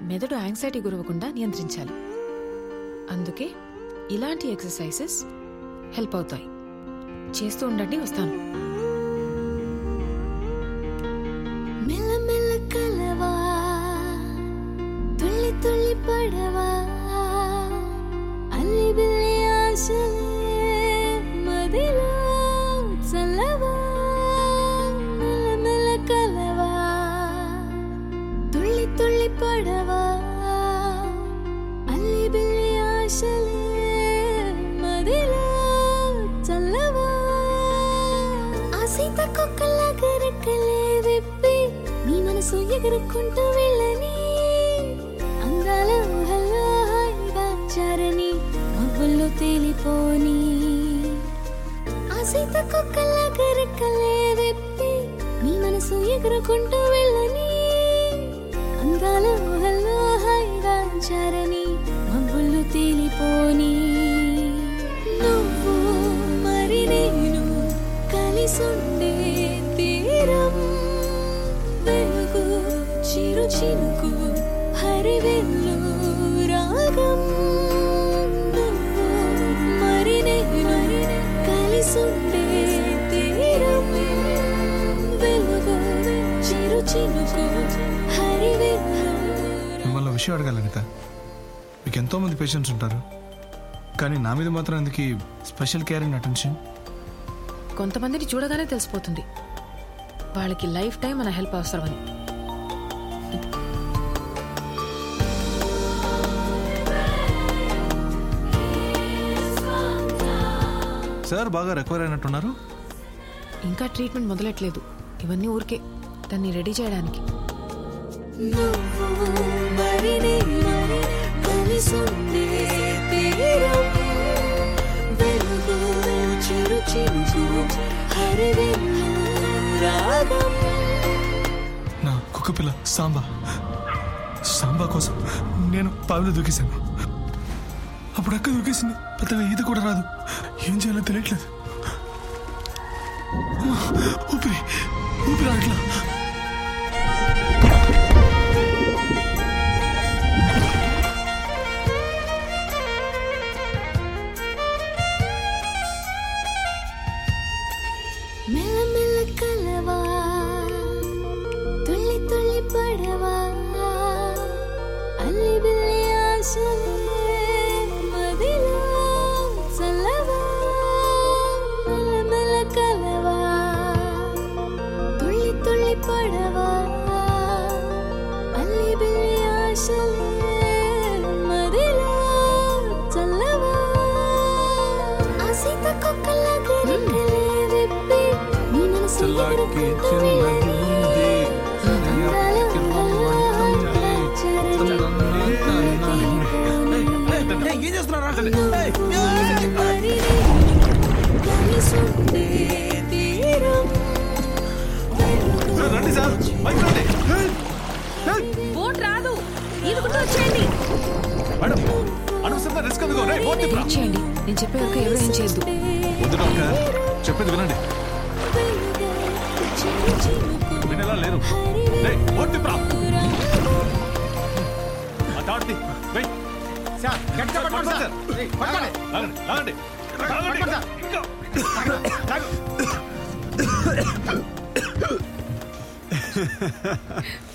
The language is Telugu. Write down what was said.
మెదడు యాంగ్జైటీ గురవకుండా నియంత్రించాలి అందుకే ఇలాంటి ఎక్సర్సైజెస్ హెల్ప్ అవుతాయి చేస్తూ ఉండండి వస్తాను మెల్లమెల్ల కలవా తుళ్ళి తుళ్ళి పడవా అల్లి బిల్లి ఆశలే మదిలో చల్లవా మెల్లమెల్ల కలవా తుళ్ళి తుళ్ళి పడవా అల్లి బిల్లి ఆశలే మదిలో చల్లవా ఆ సీత కుక్కలాగా రెక్కలే విప్పి నీ మనసు ఎగురుకుంటూ వెళ్ళని అందాల ఊహల్లో హాయిగా చారని మబ్బుల్లో తేలిపోని ఆ సీత కుక్కలాగా రెక్కలే విప్పి నీ మనసు ఎగురుకుంటూ వెళ్ళని అందాల ఊహల్లో హాయిగా చారని మబ్బుల్లో తేలిపోని నువ్వు మరి నేను కలిసుండే తీరం వెలుగు చిరు చినుకు హరివెల్లు రాగం నువ్వు మరి నేను కలిసుండే తీరం వెలుగు చిరు చినుకు హరివెల్లు మిమ్మల్ని విషయం అడగాలి అనిత మీకు ఎంతో మంది పేషెంట్స్ ఉంటారు కానీ నా మీద మాత్రం ఎందుకు ఈ స్పెషల్ కేర్ అండ్ అటెన్షన్ కొంతమందిని చూడగానే తెలిసిపోతుంది వాళ్ళకి లైఫ్ టైం మన హెల్ప్ అవసరమని సార్ బాగా రికవర్ అయినట్టున్నారు ఇంకా ట్రీట్మెంట్ మొదలెట్లేదు ఇవన్నీ ఊరికే దాన్ని రెడీ చేయడానికి నువ్వు మరి నేను కలిసుండే తీరం వెలుగు చిరు చినుకు హరివెల్లు రాగం నా కుక్క పిల్ల సాంబా సాంబా కోసం నేను పావిలో దూకేశాను అప్పుడు అక్క దూకేసింది పెద్దగా ఈత కూడా రాదు ఏం చేయాలో తెలియట్లేదు ఊపిరి ఊపిరి అట్లా మెల్లమెల్ల కలవా తుళ్ళి తుళ్ళి పడవా అల్లి బిల్లి ఆశలే మదిలో చల్లవా మెల్లమెల్ల కలవా తుళ్ళి తుళ్ళి పడవా అల్లి బిల్లి ఆశలే మదిలో చల్లవా ఆ సీత కుక్కలాగా రెక్కలే విప్పి నీ మనసు చల్లాకి ఎగురుకుంటూ చిన్నది వెళ్ళని అందాల ఊహల్లో ఏం చేస్తున్నారా మరి కలిసుండే తీరం రండి సార్ బయట రండి బోట్ రాదు ఈదుకుంటూ వచ్చేయండి మేడం అనవసరంగా రిస్క్ ఎందుకో రే బోట్ తిప్పురా వెయిట్ చేయండి నేను చెప్పే వరకు ఎవరు ఏం చేయొద్దు వద్దు డాక్టర్ చెప్పేది వినండి వినేలా లేరు రే బోట్ తిప్పురా ఆ తాడుతి వెయ్ సార్ గట్టిగా పట్టుకోండి సార్ పట్టుకోండి లాగండి లాగండి లాగండి పట్టుకోండి సార్ ఇంకా. లాగు.